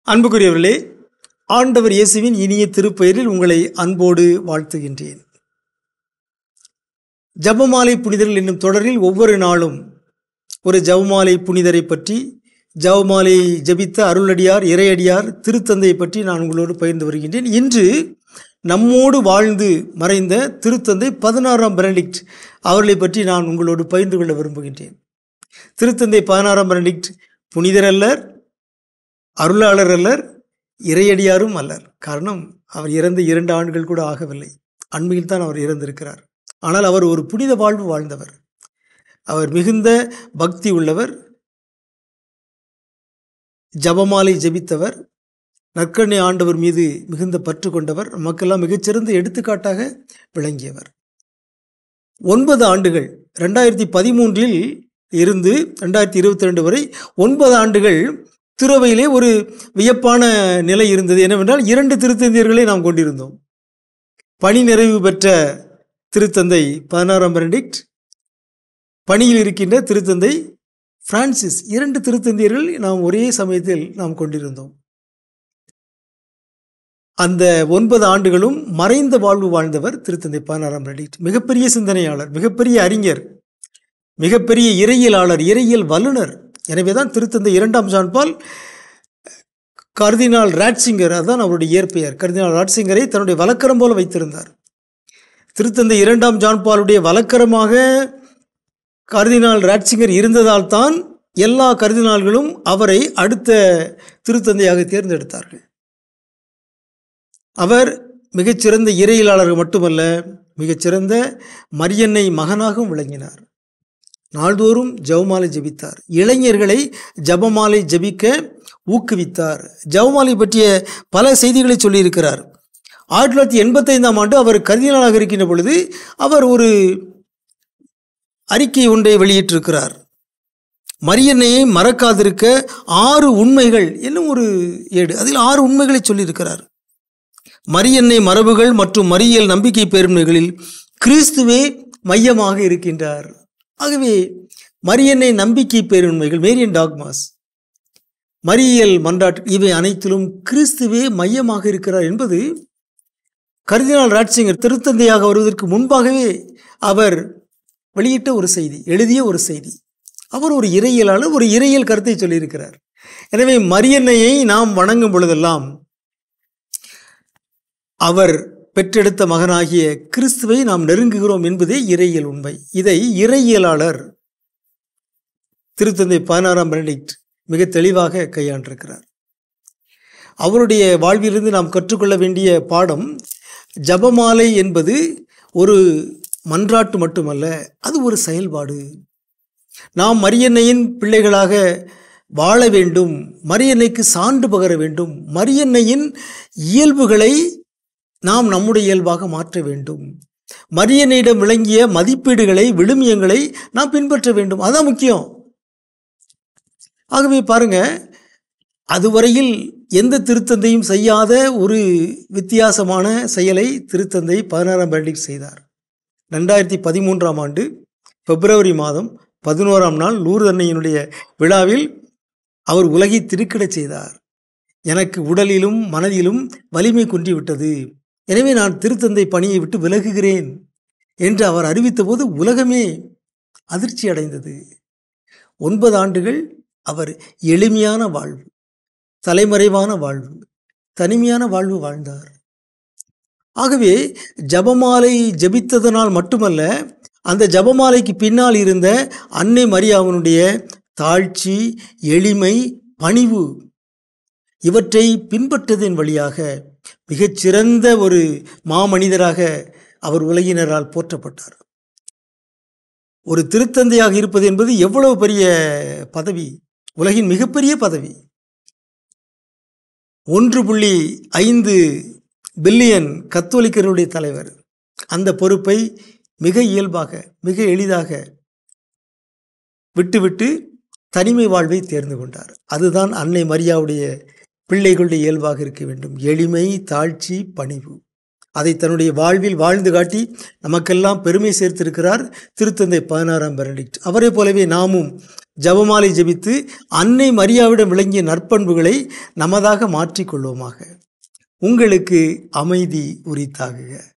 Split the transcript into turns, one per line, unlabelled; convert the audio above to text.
அன்புக்குரியவர்களே ஆண்டவர் இயேசுவின் இனிய திருப்பெயரில் உங்களை அன்போடு வாழ்த்துகின்றேன் ஜபமாலை புனிதர்கள் என்னும் தொடரில் ஒவ்வொரு நாளும் ஒரு ஜபமாலை புனிதரை பற்றி ஜபமாலை ஜபித்த அருளடியார் இறையடியார் திருத்தந்தையை பற்றி நான் உங்களோடு பகிர்ந்து வருகின்றேன் இன்று நம்மோடு வாழ்ந்து மறைந்த திருத்தந்தை பதினாறாம் பெனடிக்ட் அவர்களை பற்றி நான் உங்களோடு பகிர்ந்து கொள்ள விரும்புகின்றேன் திருத்தந்தை பதினாறாம் பெனடிக்ட் புனிதர் அல்லர் அருளாளர் அல்லர் இறையடியாரும் அல்லர் காரணம் அவர் இறந்த இரண்டு ஆண்டுகள் கூட ஆகவில்லை அண்மையில் தான் அவர் இறந்திருக்கிறார் ஆனால் அவர் ஒரு புனித வாழ்வு வாழ்ந்தவர் அவர் மிகுந்த பக்தி உள்ளவர் ஜபமாலை ஜெபித்தவர் நற்கண்ணை ஆண்டவர் மீது மிகுந்த பற்று கொண்டவர் நமக்கெல்லாம் மிகச்சிறந்த எடுத்துக்காட்டாக விளங்கியவர் ஒன்பது ஆண்டுகள் ரெண்டாயிரத்தி பதிமூன்றில் இருந்து ரெண்டாயிரத்தி இருபத்தி ரெண்டு வரை ஒன்பது ஆண்டுகள் திருவையிலே ஒரு வியப்பான நிலை இருந்தது என்னவென்றால் இரண்டு திருத்தந்தையர்களை நாம் கொண்டிருந்தோம் பணி நிறைவு பெற்ற திருத்தந்தை பதினாறாம் பெனடிக்ட் பணியில் இருக்கின்ற திருத்தந்தை பிரான்சிஸ் இரண்டு திருத்தந்தையர்கள் நாம் ஒரே சமயத்தில் நாம் கொண்டிருந்தோம் அந்த ஒன்பது ஆண்டுகளும் மறைந்த வாழ்வு வாழ்ந்தவர் திருத்தந்தை பதினாறாம் பெனடிக்ட் மிகப்பெரிய சிந்தனையாளர் மிகப்பெரிய அறிஞர் மிகப்பெரிய இறையியலாளர் இறையியல் வல்லுனர் எனவேதான் திருத்தந்தை இரண்டாம் ஜான்பால் கர்தினால் ராட்சிங்கர் அதுதான் அவருடைய இயற்பெயர் கர்தினால் ராட்சிங்கரை தன்னுடைய வழக்கரம் போல வைத்திருந்தார் திருத்தந்தை இரண்டாம் ஜான்பாலுடைய வழக்கரமாக கர்தினால் ராட்சிங்கர் இருந்ததால் தான் எல்லா கர்தினால்களும் அவரை அடுத்த திருத்தந்தையாக தேர்ந்தெடுத்தார்கள் அவர் மிகச்சிறந்த இறையியலாளர் மட்டுமல்ல மிகச்சிறந்த மரியன்னை மகனாகவும் விளங்கினார் நாள்தோறும் ஜபமாலை ஜபித்தார் இளைஞர்களை ஜபமாலை ஜபிக்க ஊக்குவித்தார் ஜபமாலை பற்றிய பல செய்திகளை சொல்லியிருக்கிறார் ஆயிரத்தி தொள்ளாயிரத்தி எண்பத்தைந்தாம் ஆண்டு அவர் கருதினாளாக இருக்கின்ற பொழுது அவர் ஒரு அறிக்கை ஒன்றை வெளியிட்டிருக்கிறார் மரியன்னையை மறக்காதிருக்க ஆறு உண்மைகள் என்னும் ஒரு ஏடு அதில் ஆறு உண்மைகளை சொல்லியிருக்கிறார் மரியன்னை மரபுகள் மற்றும் மறியல் நம்பிக்கை பேருமைகளில் கிறிஸ்துவே மையமாக இருக்கின்றார் ஆகவே மரியன்னை நம்பிக்கை பேருண்மைகள் மேரியன் டாக்மாஸ் மரியல் மன்றாட் இவை அனைத்திலும் கிறிஸ்துவே மையமாக இருக்கிறார் என்பது கர்தினால் ராட்சிங்கர் திருத்தந்தையாக வருவதற்கு முன்பாகவே அவர் வெளியிட்ட ஒரு செய்தி எழுதிய ஒரு செய்தி அவர் ஒரு இறையியலாளர் ஒரு இறையியல் கருத்தை சொல்லியிருக்கிறார் எனவே மரியன்னையை நாம் வணங்கும் பொழுதெல்லாம் அவர் பெற்றெடுத்த மகனாகிய கிறிஸ்துவை நாம் நெருங்குகிறோம் என்பதே இறையியல் உண்மை இதை இறையியலாளர் திருத்தந்தை பதினாறாம் பெனடிக்ட் மிக தெளிவாக கையாண்டிருக்கிறார் அவருடைய வாழ்விலிருந்து நாம் கற்றுக்கொள்ள வேண்டிய பாடம் ஜபமாலை என்பது ஒரு மன்றாட்டு மட்டுமல்ல அது ஒரு செயல்பாடு நாம் மரியன்னையின் பிள்ளைகளாக வாழ வேண்டும் மரியன்னைக்கு சான்று பகர வேண்டும் மரியன்னையின் இயல்புகளை நாம் நம்முடைய இயல்பாக மாற்ற வேண்டும் மரியனையிடம் விளங்கிய மதிப்பீடுகளை விழுமியங்களை நாம் பின்பற்ற வேண்டும் அதான் முக்கியம் ஆகவே பாருங்க அதுவரையில் எந்த திருத்தந்தையும் செய்யாத ஒரு வித்தியாசமான செயலை திருத்தந்தை பதினாறாம் பெனடிக்ட் செய்தார் ரெண்டாயிரத்தி பதிமூன்றாம் ஆண்டு பிப்ரவரி மாதம் பதினோராம் நாள் லூர்தன்னையினுடைய விழாவில் அவர் உலகை திருக்கிடச் செய்தார் எனக்கு உடலிலும் மனதிலும் வலிமை குன்றிவிட்டது எனவே நான் திருத்தந்தை பணியை விட்டு விலகுகிறேன் என்று அவர் அறிவித்தபோது உலகமே அதிர்ச்சி அடைந்தது ஒன்பது ஆண்டுகள் அவர் எளிமையான வாழ்வு தலைமறைவான வாழ்வு தனிமையான வாழ்வு வாழ்ந்தார் ஆகவே ஜபமாலை ஜபித்ததனால் மட்டுமல்ல அந்த ஜபமாலைக்கு பின்னால் இருந்த அன்னை மரியாவனுடைய தாழ்ச்சி எளிமை பணிவு இவற்றை பின்பற்றதன் வழியாக மிகச்சிறந்த ஒரு மாமனிதராக அவர் உலகினரால் போற்றப்பட்டார் ஒரு திருத்தந்தையாக இருப்பது என்பது எவ்வளவு பெரிய பதவி உலகின் மிகப்பெரிய பதவி ஒன்று புள்ளி ஐந்து பில்லியன் கத்தோலிக்கருடைய தலைவர் அந்த பொறுப்பை மிக இயல்பாக மிக எளிதாக விட்டுவிட்டு தனிமை வாழ்வை தேர்ந்து கொண்டார் அதுதான் அன்னை மரியாவுடைய பிள்ளைகளுடைய இயல்பாக இருக்க வேண்டும் எளிமை தாழ்ச்சி பணிவு அதை தன்னுடைய வாழ்வில் வாழ்ந்து காட்டி நமக்கெல்லாம் பெருமை சேர்த்திருக்கிறார் திருத்தந்தை பதினாறாம் பெனடிக்ட் அவரை போலவே நாமும் ஜபமாலை ஜெபித்து அன்னை மரியாவிடம் விளங்கிய நற்பண்புகளை நமதாக மாற்றிக்கொள்வோமாக உங்களுக்கு அமைதி உரித்தாகுக